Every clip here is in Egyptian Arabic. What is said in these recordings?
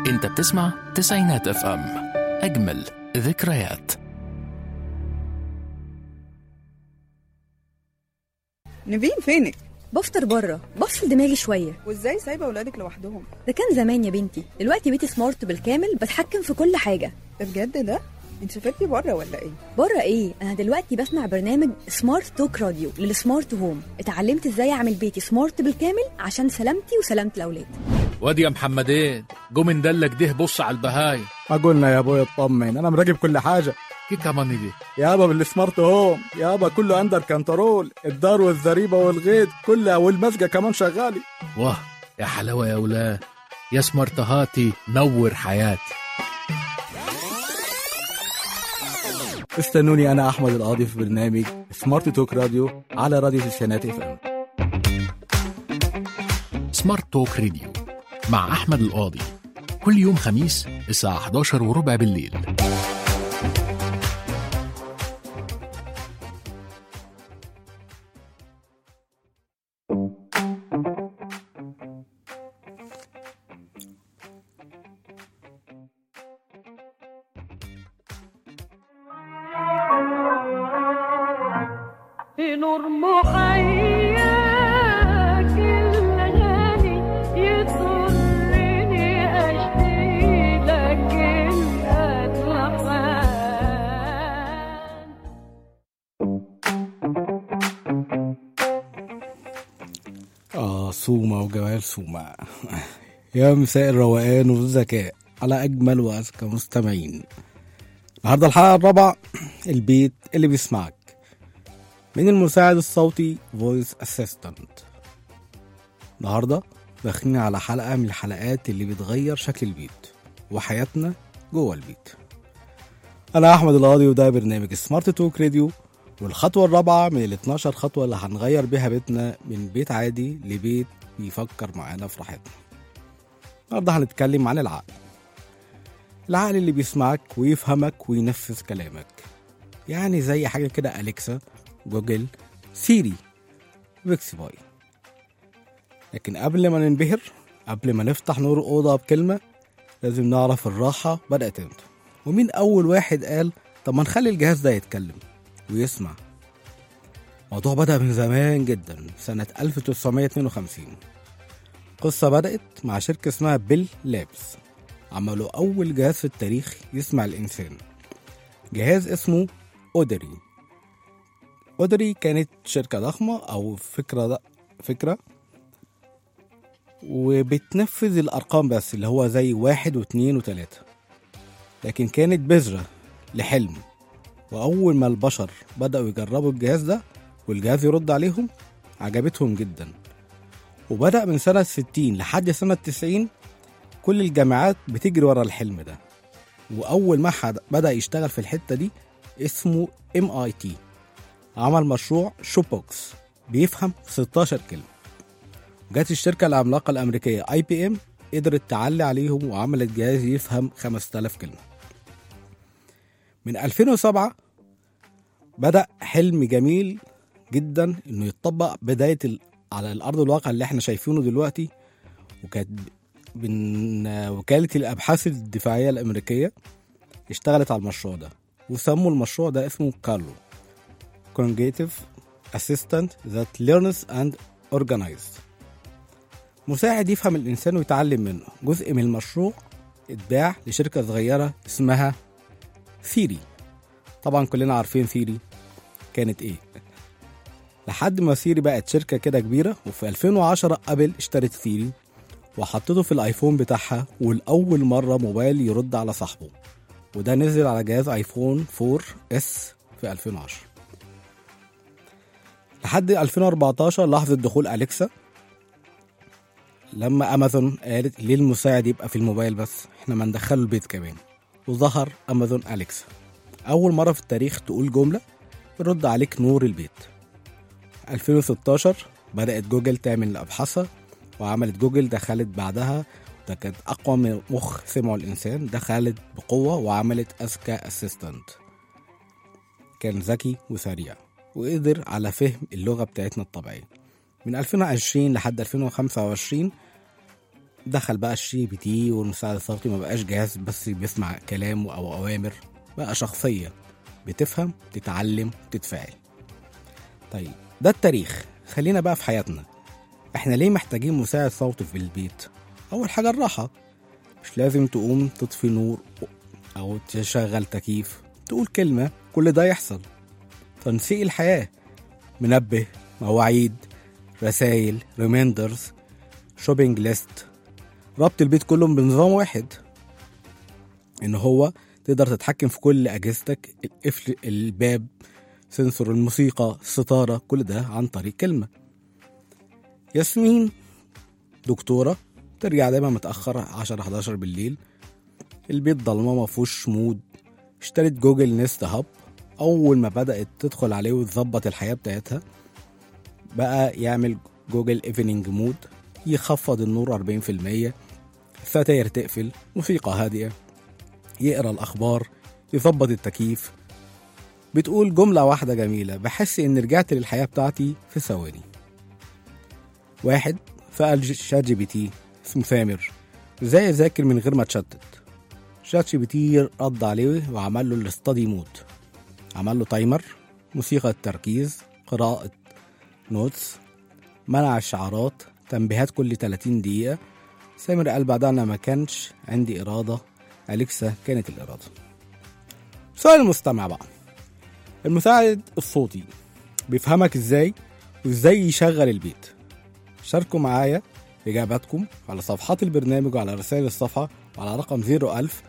انت بتسمع تسعينات اف ام اجمل ذكريات نبين فينك بفطر بره بفصل دماغي شويه وازاي سايبه اولادك لوحدهم ده كان زمان يا بنتي دلوقتي بيتي سمارت بالكامل بتحكم في كل حاجه ده بجد ده انت سافرتي بره ولا ايه بره ايه انا دلوقتي بسمع برنامج سمارت توك راديو للسمارت هوم اتعلمت ازاي اعمل بيتي سمارت بالكامل عشان سلامتي وسلامه الاولاد واد يا محمدين جو من دلك ده بص على البهاي ما قلنا يا ابوي اطمن انا مراقب كل حاجه كي كمان دي يابا بالسمارت هوم يابا كله اندر كنترول الدار والزريبه والغيط كلها والمسجه كمان شغالي واه يا حلاوه يا ولاد يا سمرتهاتي نور حياتي استنوني انا احمد القاضي في برنامج سمارت توك راديو على راديو تسعينات اف ام سمارت توك راديو مع احمد القاضي كل يوم خميس الساعه 11 وربع بالليل في نور محياك الغالي يضرني اشتي لك الاطلقان اه سومة وجمال سومة يا مساء الروقان والذكاء على اجمل واذكى مستمعين النهارده الحلقه الرابعه البيت اللي بيسمعك من المساعد الصوتي فويس اسيستنت النهارده داخلين على حلقه من الحلقات اللي بتغير شكل البيت وحياتنا جوه البيت انا احمد القاضي وده برنامج سمارت توك راديو والخطوه الرابعه من ال 12 خطوه اللي هنغير بيها بيتنا من بيت عادي لبيت بيفكر معانا في راحتنا النهارده هنتكلم عن العقل العقل اللي بيسمعك ويفهمك وينفذ كلامك يعني زي حاجه كده اليكسا جوجل سيري ويكسي باي لكن قبل ما ننبهر قبل ما نفتح نور الأوضة بكلمة لازم نعرف الراحة بدأت امتى ومين أول واحد قال طب ما نخلي الجهاز ده يتكلم ويسمع الموضوع بدأ من زمان جدا سنة 1952 قصة بدأت مع شركة اسمها بيل لابس عملوا أول جهاز في التاريخ يسمع الإنسان جهاز اسمه أودري أودري كانت شركة ضخمة أو فكرة ض- فكرة وبتنفذ الأرقام بس اللي هو زي واحد واثنين وتلاتة لكن كانت بذرة لحلم وأول ما البشر بدأوا يجربوا الجهاز ده والجهاز يرد عليهم عجبتهم جدا وبدأ من سنة 60 لحد سنة 90 كل الجامعات بتجري ورا الحلم ده وأول معهد بدأ يشتغل في الحتة دي اسمه ام اي تي عمل مشروع شو بوكس بيفهم 16 كلمة جت الشركة العملاقة الأمريكية اي بي ام قدرت تعلي عليهم وعملت جهاز يفهم 5000 كلمة من 2007 بدأ حلم جميل جدا انه يتطبق بداية ال... على الأرض الواقع اللي احنا شايفينه دلوقتي وكانت من وكالة الأبحاث الدفاعية الأمريكية اشتغلت على المشروع ده وسموا المشروع ده اسمه كارلو Cognitive Assistant that learns and organizes مساعد يفهم الإنسان ويتعلم منه جزء من المشروع اتباع لشركة صغيرة اسمها ثيري طبعا كلنا عارفين ثيري كانت ايه لحد ما ثيري بقت شركة كده كبيرة وفي 2010 ابل اشترت ثيري وحطته في الايفون بتاعها والأول مرة موبايل يرد على صاحبه وده نزل على جهاز ايفون 4 اس في 2010 لحد 2014 لحظة دخول أليكسا لما أمازون قالت ليه المساعد يبقى في الموبايل بس احنا ما ندخله البيت كمان وظهر أمازون أليكسا أول مرة في التاريخ تقول جملة يرد عليك نور البيت 2016 بدأت جوجل تعمل أبحاثها وعملت جوجل دخلت بعدها ده كانت أقوى من مخ سمعه الإنسان دخلت بقوة وعملت أذكى أسيستنت كان ذكي وسريع وقدر على فهم اللغة بتاعتنا الطبيعية من 2020 لحد 2025 دخل بقى الشي بي تي والمساعد الصوتي ما بقاش جهاز بس بيسمع كلام او اوامر بقى شخصيه بتفهم تتعلم تتفاعل طيب ده التاريخ خلينا بقى في حياتنا احنا ليه محتاجين مساعد صوتي في البيت اول حاجه الراحه مش لازم تقوم تطفي نور او تشغل تكييف تقول كلمه كل ده يحصل تنسيق الحياه منبه مواعيد رسائل ريميندرز شوبينج ليست ربط البيت كلهم بنظام واحد ان هو تقدر تتحكم في كل اجهزتك القفل الباب سنسور الموسيقى الستاره كل ده عن طريق كلمه ياسمين دكتوره ترجع دايما متاخر 10 11 بالليل البيت ضلمه ما فيهوش مود اشترت جوجل نيست هاب اول ما بدات تدخل عليه وتظبط الحياه بتاعتها بقى يعمل جوجل ايفنينج مود يخفض النور 40% الستاير تقفل موسيقى هاديه يقرا الاخبار يظبط التكييف بتقول جملة واحدة جميلة بحس إن رجعت للحياة بتاعتي في ثواني واحد سأل ج- شات جي بي تي اسمه ثامر ازاي اذاكر من غير ما اتشتت شات جي بي تي رد عليه وعمل له الاستادي مود عمل له تايمر موسيقى التركيز قراءة نوتس منع الشعارات تنبيهات كل 30 دقيقة سامر قال بعدها أنا ما كانش عندي إرادة أليكسا كانت الإرادة سؤال المستمع بقى المساعد الصوتي بيفهمك ازاي وازاي يشغل البيت شاركوا معايا إجاباتكم على صفحات البرنامج وعلى رسائل الصفحة وعلى رقم 01000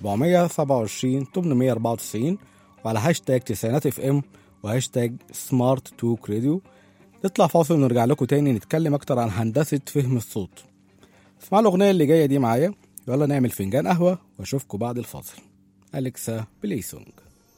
427 894 وعلى هاشتاج تسعينات اف ام وهاشتاج سمارت توك راديو نطلع فاصل ونرجع لكم تاني نتكلم أكتر عن هندسة فهم الصوت اسمعوا الأغنية اللي جاية دي معايا يلا نعمل فنجان قهوة وأشوفكم بعد الفاصل أليكسا بلاي سونج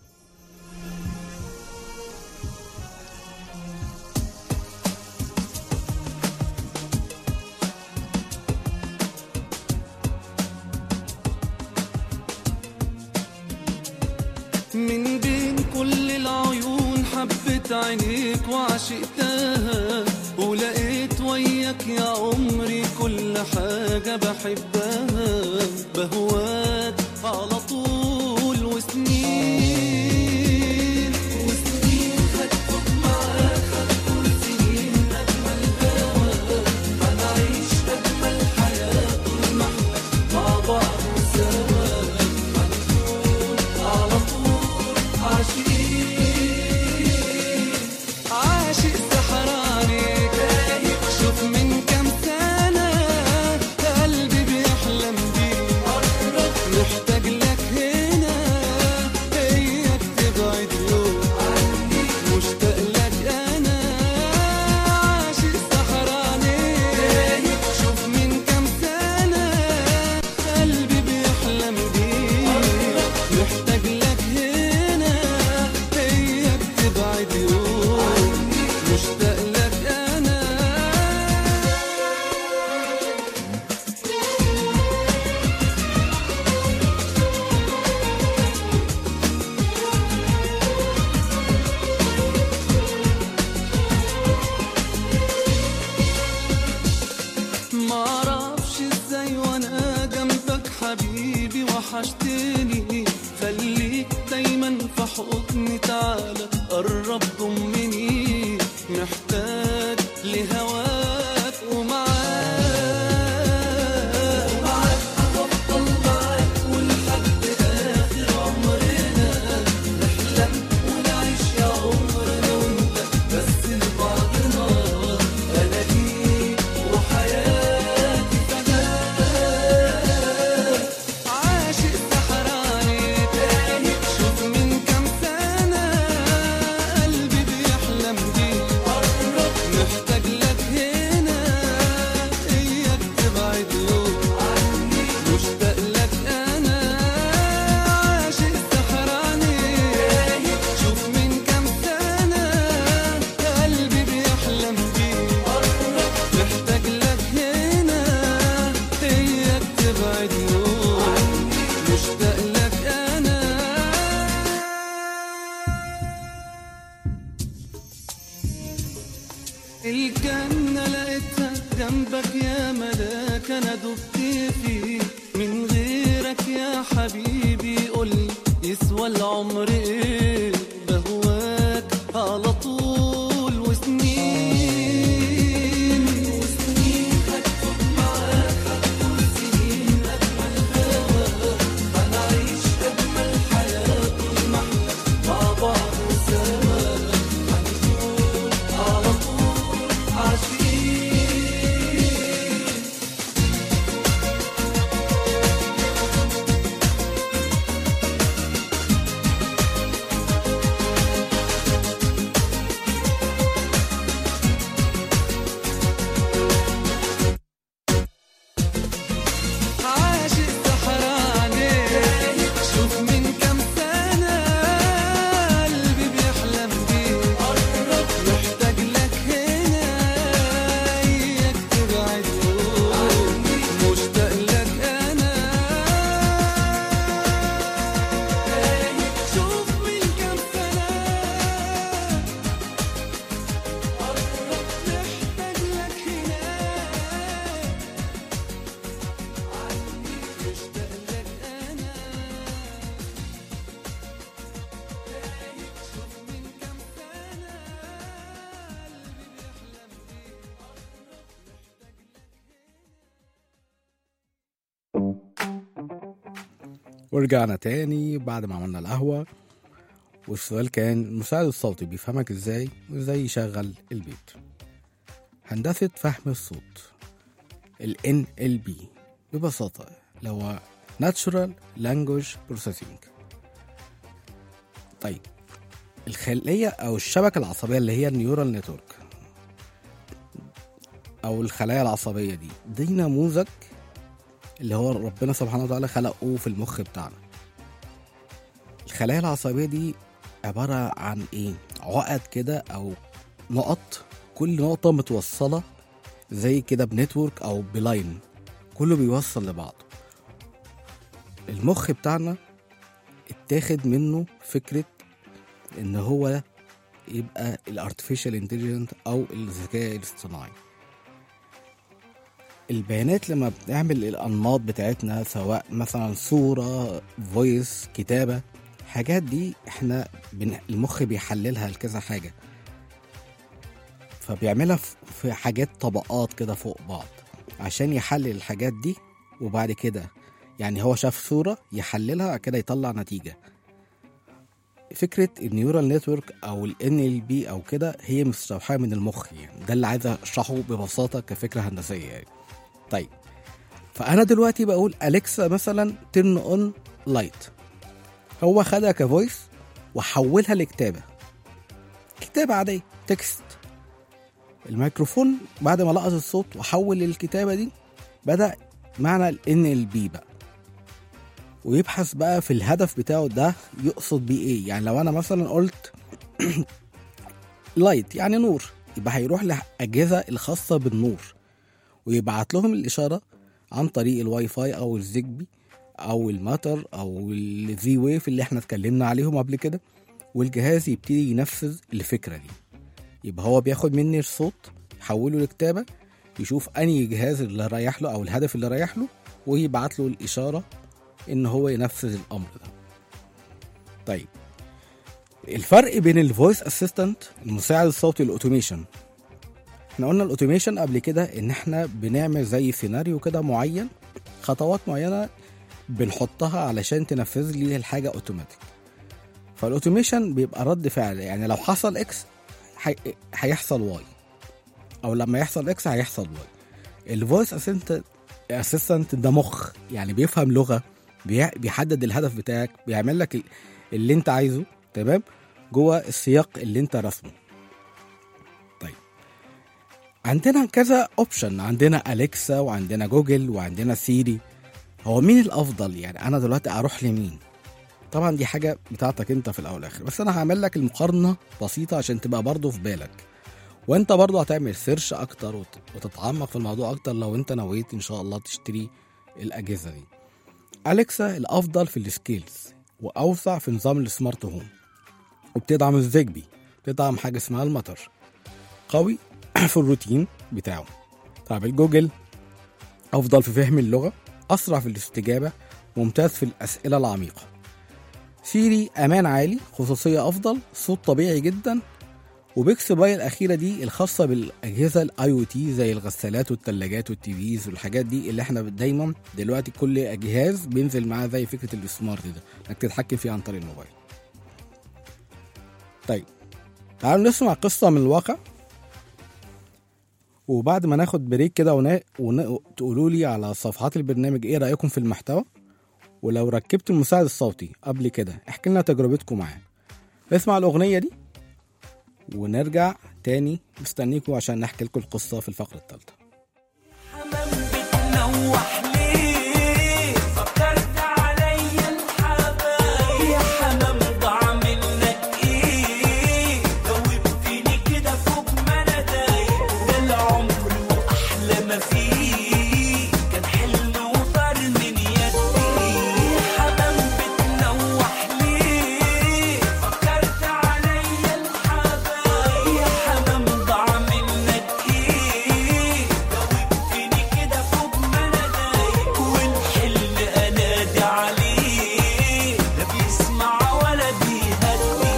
من بين كل العيون حبت عينيك وعشقتها ولقيت وياك يا عمري كل حاجة بحبها بهواك على طول وسنين وسنين هتفوت معاك هتكون سنين أجمل هوا هنعيش أجمل حياة طول ما احنا مع بعض سوا على طول عاشقين عاشق سحراني تايه شوف من كام سنة قلبي بيحلم بيك محتاج لك هنا هيك تبعد يوم عني مشتاق لك أنا عاشق سحراني تايه شوف من كام سنة قلبي بيحلم بيك محتاج لك هنا هيك تبعد يوم مشتاق لك أنا معرفش ازاي وانا جنبك حبيبي وحشتني خليك دايما في حضني تعالى قرب ضمني محتاج لهواك ومعاك ومعاك هفضل معاك ولحد اخر عمرنا نحلم ونعيش يا عمرنا وانت بس لبعضنا انا ليك وحياتي فداك عاشق سحراني تاني شوف من كام سنة جنبك يا ملاك انا دبت فيه من غيرك يا حبيبي قولي يسوى العمر ايه بهواك على طول وسنين وسنين هتفوت معاك هتكون سنين اجمل هوا هنعيش اجمل حياه طول ما احنا مع بعض سوا هنكون على طول عاشقين عاشق سحر عليك شوف من كم سنة قلبي بيحلم بيك محتاج لك هنا اياك تبعد عني مشتاق لك انا شوف من كم سنة محتاج لك هنا مشتاق لك انا شوف من كم سنة قلبي بيحلم بيك ورجعنا تاني بعد ما عملنا القهوة والسؤال كان المساعد الصوتي بيفهمك ازاي وازاي يشغل البيت هندسة فهم الصوت ال NLP ببساطة اللي هو Natural Language Processing طيب الخلية أو الشبكة العصبية اللي هي النيورال نتورك أو الخلايا العصبية دي دي نموذج اللي هو ربنا سبحانه وتعالى خلقه في المخ بتاعنا الخلايا العصبية دي عبارة عن ايه عقد كده او نقط كل نقطة متوصلة زي كده بنتورك او بلاين كله بيوصل لبعضه المخ بتاعنا اتاخد منه فكرة ان هو يبقى الارتفيشال انتليجنت او الذكاء الاصطناعي البيانات لما بنعمل الانماط بتاعتنا سواء مثلا صوره فويس كتابه حاجات دي احنا بن... المخ بيحللها لكذا حاجه فبيعملها في- في حاجات طبقات كده فوق بعض عشان يحلل الحاجات دي وبعد كده يعني هو شاف صوره يحللها كده يطلع نتيجه فكره النيورال نتورك او ال NLP او كده هي مستوحاه من المخ يعني ده اللي عايز اشرحه ببساطه كفكره هندسيه يعني طيب فانا دلوقتي بقول اليكسا مثلا ترن اون لايت هو خدها كفويس وحولها لكتابه كتابه عاديه تكست الميكروفون بعد ما لقط الصوت وحول الكتابه دي بدا معنى ال NLP بقى ويبحث بقى في الهدف بتاعه ده يقصد بيه ايه يعني لو انا مثلا قلت لايت يعني نور يبقى هيروح للاجهزه الخاصه بالنور ويبعت لهم الاشاره عن طريق الواي فاي او الزيجبي او الماتر او الزي ويف اللي احنا اتكلمنا عليهم قبل كده والجهاز يبتدي ينفذ الفكره دي يبقى هو بياخد مني الصوت يحوله لكتابه يشوف انهي جهاز اللي رايح له او الهدف اللي رايح له ويبعت له الاشاره ان هو ينفذ الامر ده طيب الفرق بين الفويس اسيستنت المساعد الصوتي الاوتوميشن احنا قلنا الاوتوميشن قبل كده ان احنا بنعمل زي سيناريو كده معين خطوات معينه بنحطها علشان تنفذ لي الحاجه اوتوماتيك فالاوتوميشن بيبقى رد فعل يعني لو حصل اكس هي- هيحصل واي او لما يحصل اكس هيحصل واي الفويس اسيستنت اسيستنت ده مخ يعني بيفهم لغه بيع- بيحدد الهدف بتاعك بيعمل لك ال- اللي انت عايزه تمام جوه السياق اللي انت رسمه طيب عندنا كذا اوبشن عندنا اليكسا وعندنا جوجل وعندنا سيري هو مين الافضل يعني انا دلوقتي اروح لمين طبعا دي حاجه بتاعتك انت في الاول والاخر بس انا هعمل لك المقارنه بسيطه عشان تبقى برضه في بالك وانت برضه هتعمل سيرش اكتر وت- وتتعمق في الموضوع اكتر لو انت نويت ان شاء الله تشتري الاجهزه دي اليكسا الافضل في السكيلز واوسع في نظام السمارت هوم وبتدعم الزيجبي بتدعم حاجه اسمها المطر قوي في الروتين بتاعه طب الجوجل أفضل في فهم اللغة أسرع في الاستجابة ممتاز في الأسئلة العميقة سيري أمان عالي خصوصية أفضل صوت طبيعي جدا وبيكس باي الأخيرة دي الخاصة بالأجهزة الأي أو تي زي الغسالات والثلاجات والتيفيز والحاجات دي اللي احنا دايما دلوقتي كل جهاز بينزل معاه زي فكرة السمارت ده انك تتحكم فيه عن طريق الموبايل طيب تعالوا نسمع قصة من الواقع وبعد ما ناخد بريك كده ونا... ونا... تقولوا لي على صفحات البرنامج ايه رأيكم في المحتوى ولو ركبت المساعد الصوتي قبل كده احكي لنا تجربتكم معاه اسمع الأغنية دي ونرجع تاني مستنيكم عشان نحكي لكم القصة في الفقرة الثالثة حمام بتنوح ليه فكرت عليا الحبايب يا حمام ضاع منك ايه جاوبتني كده فوق ما انا دايق ده العمر واحلى ما فيه كان حلم وطار من يدي حمام بتنوح ليه فكرت عليا الحبايب يا حمام ضاع منك ايه جاوبتني كده فوق ما انا دايق والحلم انادي عليه لا بيسمع ولا بيهدي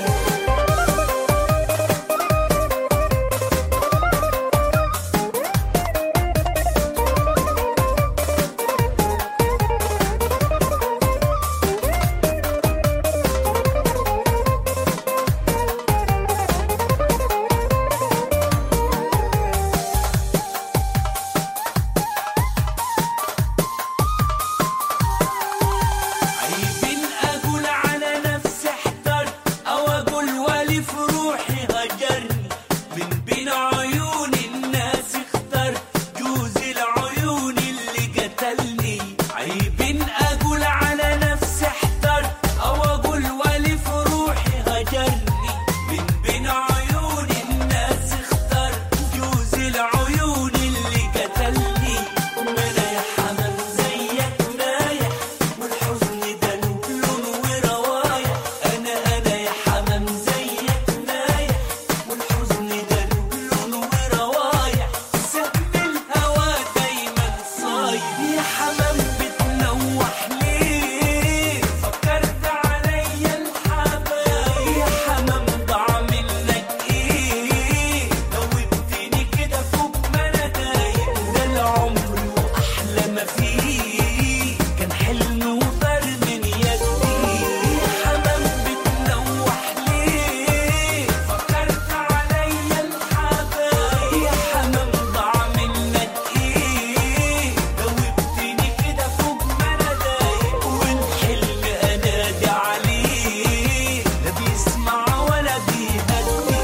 عيبين اقول على نفسي احترت او اقول والي في روحي هجرني من بين عيون الناس اخترت جوز العيون اللي قتلني عيبين اقول على نفسي احترت او اقول والي في روحي هجرني من بين عيون الناس اخترت جوز العيون اللي قتلني ما انا يا حمام زيك نايح والحزن ده له لون وروايح انا انا يا حمام زيك نايح والحزن ده له لون وروايح سهم الهوى دايما صايد يا حمام بتنوح ليه فكرت عليا الحبايب يا حمام ضاع منك ايه جاوبتني كده فوق ما انا دايق ده العمر واحلى ما فيه كان حلم وطار من يدي حمام بتنوح ليه فكرت عليا الحبايب يا حمام ضاع منك ايه جاوبتني كده فوق ما انا دايق والحلم انادي عليه لا بيسمع ولا بيهدي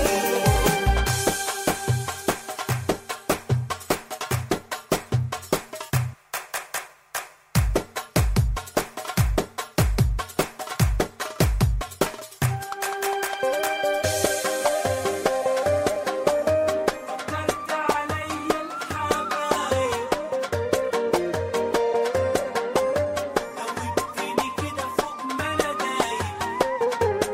فكرت عليا الحبايب جاوبتني كده فوق ما انا دايق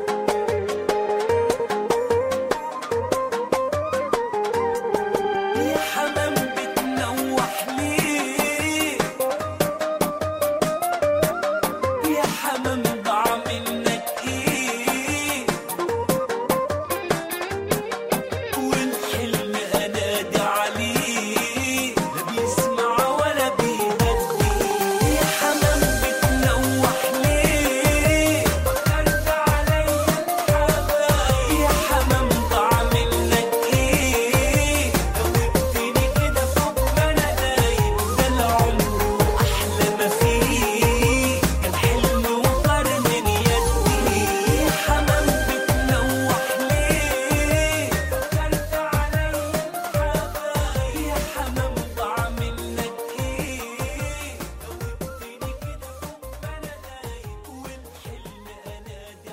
يا حمام بتنوح ليه يا حمام ضاع منك ايه والحلم انادي عليه لا بيسمع ولا بيهدي يا حمام بتنوح ليه فكرت عليا الحبايب يا حمام ضاع منك ايه جاوبتني كده فوق ما انا دايق ده العمر واحلى ما فيه كان حلم وطار من يدي يا حمام بتنوح ليه فكرت عليا الحبايب يا حمام ضاع منك ايه جاوبتني كده فوق ما انا دايق والحلم انادي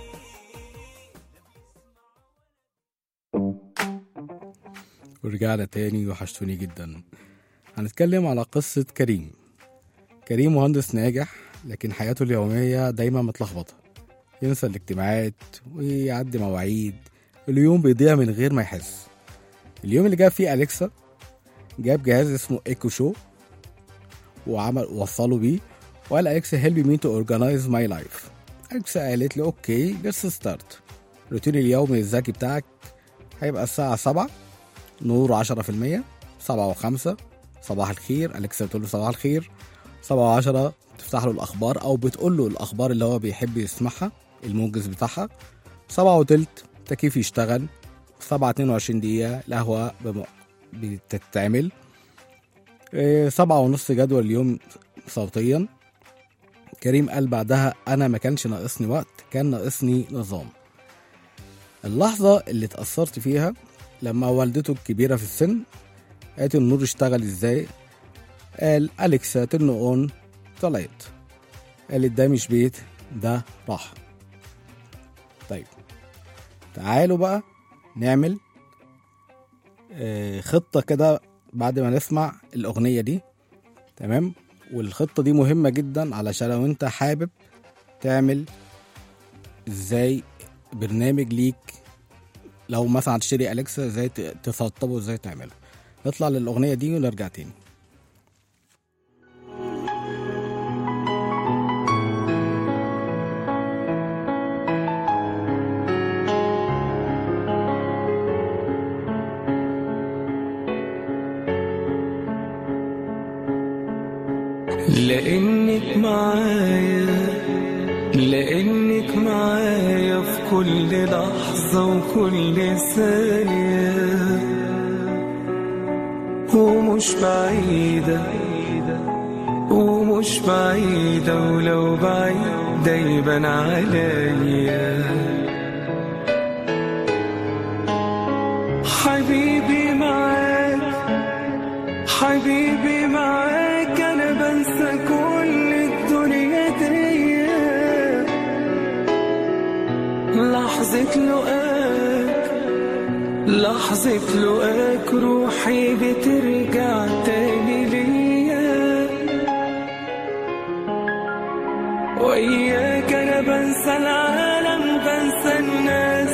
عليه ورجعنا تاني وحشتوني جدا هنتكلم على قصة كريم كريم مهندس ناجح لكن حياته اليومية دايما متلخبطة ينسى الاجتماعات ويعدي مواعيد اليوم بيضيع من غير ما يحس اليوم اللي جاب فيه أليكسا جاب جهاز اسمه ايكو شو وعمل وصله بيه وقال اليكسا هيلب مي تو اورجنايز ماي لايف اليكسا قالت له اوكي ليتس ستارت الروتين اليومي الذكي بتاعك هيبقى الساعة 7 نور 10% 7 و5 صباح الخير اليكسا بتقول له صباح الخير 7 و10 تفتح له الاخبار او بتقول له الاخبار اللي هو بيحب يسمعها الموجز بتاعها 7 وتلت تكييف يشتغل 7 22 دقيقة القهوة بم... بتتعمل إيه، سبعة ونص جدول اليوم صوتيا كريم قال بعدها أنا ما كانش ناقصني وقت كان ناقصني نظام اللحظة اللي اتأثرت فيها لما والدته الكبيرة في السن قالت النور اشتغل ازاي قال أليكسا ترن اون طلعت قالت ده مش بيت ده راحة طيب تعالوا بقى نعمل آه، خطة كده بعد ما نسمع الأغنية دي تمام والخطة دي مهمة جدا علشان لو انت حابب تعمل ازاي برنامج ليك لو مثلا هتشتري أليكسا ازاي ت- تسطبه ازاي تعمله نطلع للأغنية دي ونرجع تاني لانك معايا لانك معايا في كل لحظة وكل ثانية ومش بعيدة ومش بعيدة ولو بعيدة يبان عليا حبيبي معاك حبيبي معاك انا بنسى كل الدنيا دي لحظة لقاك لحظة لقاك روحي بترجع تاني ليا وإياك أنا بنسى العالم بنسى الناس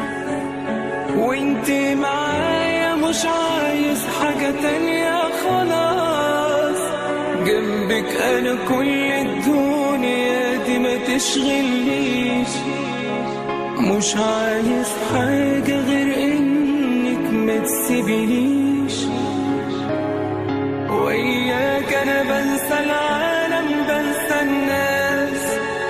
وانت معايا مش عايز حاجة تانية خلاص جنبك انا كل الدنيا دي ما تشغلنيش مش عايز حاجة غير انك ما تسيبنيش وإياك أنا بنسى العالم بنسى الناس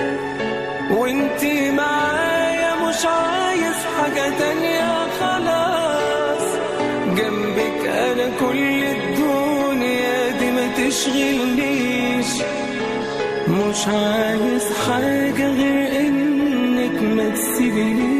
وانتي معايا مش عايز حاجة تانية خلاص جنبك أنا كل الدنيا دي ما تشغلنيش مش عايز حاجة غير إنك ما تسيبنيش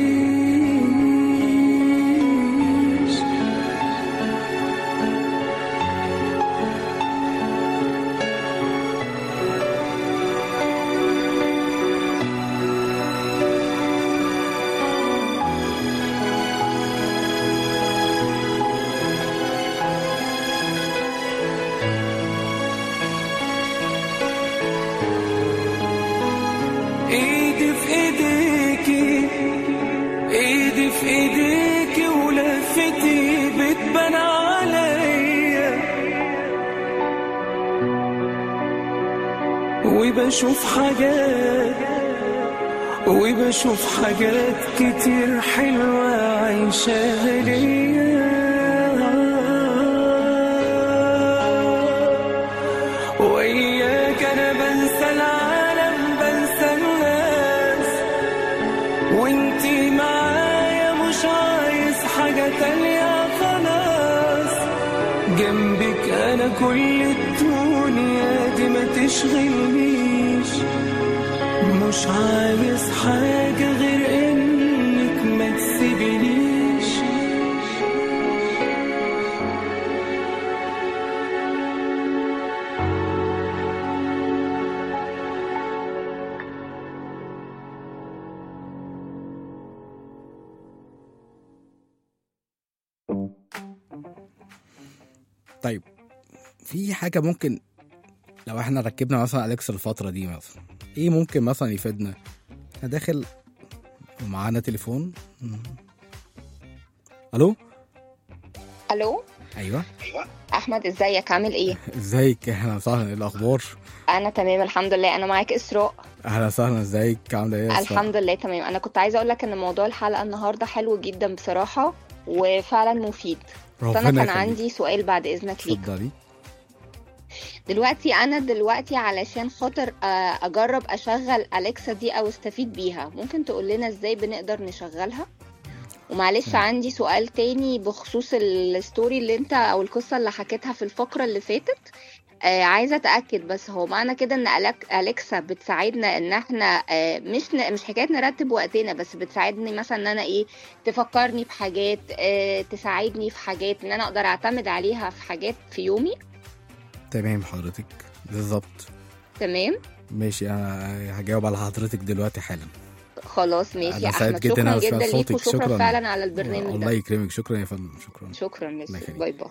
ايدي في ايديكي ايدي في ايديكي ولفتي بتبان عليا وبشوف حاجات وبشوف حاجات كتير حلوة عايشاها ليا وإياك أنا بنسى العالم بنسى الناس وانتي معايا مش عايز حاجة تانية خلاص جنبك أنا كل الدنيا دي ما تشغلنيش مش عايز حاجة غير إنك ما تسيبنيش طيب في حاجة ممكن لو احنا ركبنا مثلا أليكسا الفترة دي مثلا ايه ممكن مثلا يفيدنا انا داخل ومعانا تليفون مم. الو الو ايوه احمد ازيك عامل ايه ازيك اهلا وسهلا ايه الاخبار انا تمام الحمد لله انا معاك اسراء اهلا وسهلا ازيك عامله ايه يا إسراء؟ الحمد لله تمام انا كنت عايزه اقول لك ان موضوع الحلقه النهارده حلو جدا بصراحه وفعلا مفيد بس انا ربنا كان يخليك. عندي سؤال بعد اذنك ليك اتفضلي دلوقتي انا دلوقتي علشان خاطر آه، اجرب اشغل اليكسا دي او استفيد بيها ممكن تقول لنا ازاي بنقدر نشغلها ومعلش تمام. عندي سؤال تاني بخصوص الستوري اللي انت او القصه اللي حكيتها في الفقره اللي فاتت آه عايزه اتاكد بس هو معنى كده ان ألك- اليكسا بتساعدنا ان احنا آه مش ن... مش حكايه نرتب وقتنا بس بتساعدني مثلا ان انا ايه تفكرني بحاجات آه تساعدني في حاجات ان انا اقدر اعتمد عليها في حاجات في يومي تمام حضرتك بالظبط تمام ماشي انا هجاوب على حضرتك دلوقتي حالا خلاص ماشي أنا يا سعيد احمد جدا شكرا أنا جدا سمعت ليك صوتك. وشكرا شكراً. فعلا على البرنامج الله ده يكرمك شكرا يا فندم شكرا شكرا الله ميرسي يخليك. باي باي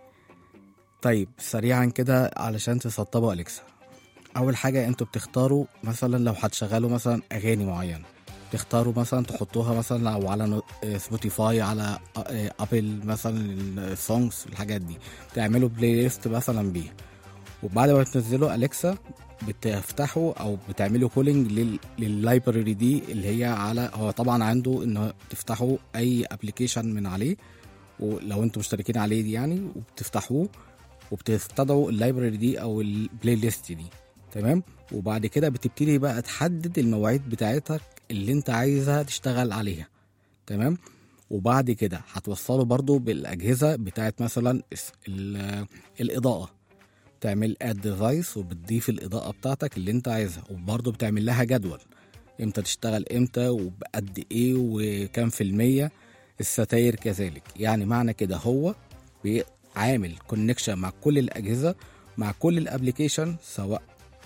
طيب سريعا كده علشان تسطبوا اليكسا اول حاجه انتوا بتختاروا مثلا لو هتشغلوا مثلا اغاني معينه تختاروا مثلا تحطوها مثلا او على نو- آه، سبوتيفاي على آه، ابل مثلا السونجز الحاجات دي تعملوا بلاي ليست مثلا بيها وبعد ما تنزلوا اليكسا بتفتحوا او بتعملوا كولينج لل... لللايبراري دي اللي هي على هو طبعا عنده ان تفتحوا اي ابلكيشن من عليه ولو انتم مشتركين عليه دي يعني وبتفتحوه وبتستدعوا اللايبراري دي او البلاي ليست دي تمام وبعد كده بتبتدي بقى تحدد المواعيد بتاعتك اللي انت عايزها تشتغل عليها تمام وبعد كده هتوصله برضو بالاجهزه بتاعت مثلا الس- ال- الاضاءه تعمل اد ديفايس وبتضيف الاضاءه بتاعتك اللي انت عايزها وبرضو بتعمل لها جدول امتى تشتغل امتى وبقد ايه وكام في المية الستاير كذلك يعني معنى كده هو بي- عامل كونكشن مع كل الاجهزه مع كل الابلكيشن سواء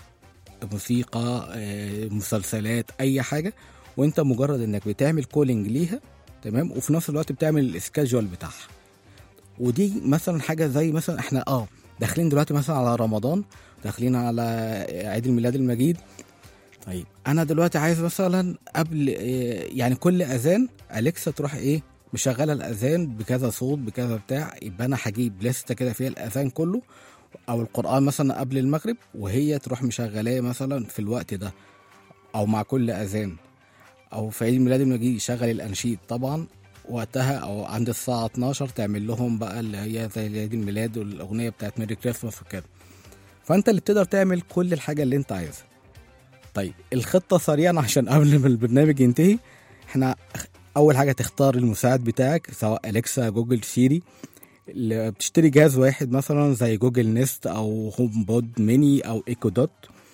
موسيقى آه، مسلسلات اي حاجه وانت مجرد انك بتعمل كولينج ليها تمام وفي نفس الوقت بتعمل السكادجول بتاعها ودي مثلا حاجه زي مثلا احنا اه داخلين دلوقتي مثلا على رمضان داخلين على عيد الميلاد المجيد طيب انا دلوقتي عايز مثلا قبل آه، يعني كل اذان اليكسا تروح ايه مشغله الاذان بكذا صوت بكذا بتاع يبقى انا هجيب لسته كده فيها الاذان كله او القران مثلا قبل المغرب وهي تروح مشغلاه مثلا في الوقت ده او مع كل اذان او في عيد الميلاد المجيد يشغل الانشيد طبعا وقتها او عند الساعه 12 تعمل لهم بقى اللي هي زي عيد الميلاد والاغنيه بتاعت ميري كريسماس وكده فانت اللي بتقدر تعمل كل الحاجه اللي انت عايزها طيب الخطه سريعا عشان قبل ما البرنامج ينتهي احنا اول حاجه تختار المساعد بتاعك سواء اليكسا جوجل سيري اللي بتشتري جهاز واحد مثلا زي جوجل نيست او هوم بود ميني او ايكو دوت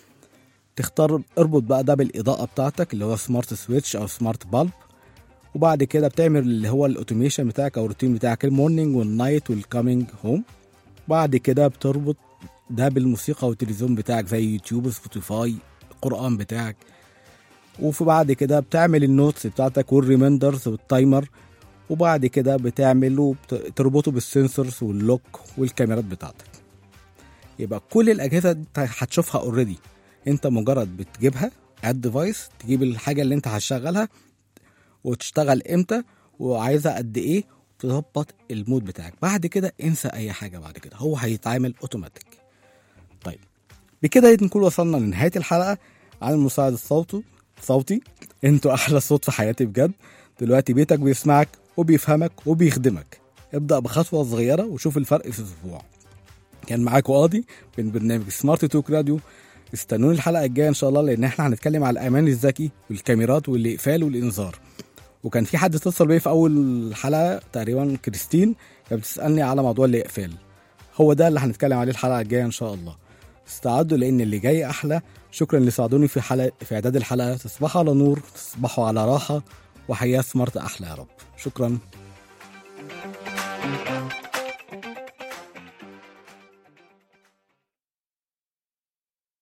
تختار اربط بقى ده بالاضاءه بتاعتك اللي هو سمارت سويتش او سمارت بالب وبعد كده بتعمل اللي هو الاوتوميشن بتاعك او الروتين بتاعك المورنينج والنايت والكامينج هوم بعد كده بتربط ده بالموسيقى والتلفزيون بتاعك زي يوتيوب سبوتيفاي القرآن بتاعك وفي بعد كده بتعمل النوتس بتاعتك والريميندرز والتايمر وبعد كده بتعمله بت- تربطه بالسنسورز واللوك والكاميرات بتاعتك يبقى كل الاجهزه دي انت هتشوفها اوريدي انت مجرد بتجيبها اد ديفايس تجيب الحاجه اللي انت هتشغلها وتشتغل امتى وعايزها قد ايه تظبط المود بتاعك بعد كده انسى اي حاجه بعد كده هو هيتعامل اوتوماتيك طيب بكده نكون وصلنا لنهايه الحلقه عن المساعد الصوتي صوتي انتوا احلى صوت في حياتي بجد دلوقتي بيتك بيسمعك وبيفهمك وبيخدمك ابدا بخطوه صغيره وشوف الفرق في اسبوع كان معاكم قاضي من برنامج سمارت توك راديو استنوني الحلقه الجايه ان شاء الله لان احنا هنتكلم على الامان الذكي والكاميرات والاقفال والانذار وكان في حد اتصل بيا في اول حلقه تقريبا كريستين كانت بتسالني على موضوع الاقفال هو ده اللي هنتكلم عليه الحلقه الجايه ان شاء الله استعدوا لان اللي جاي احلى شكرا اللي ساعدوني في حلقه في اعداد الحلقه تصبحوا على نور تصبحوا على راحه وحياه سمارت احلى يا رب شكرا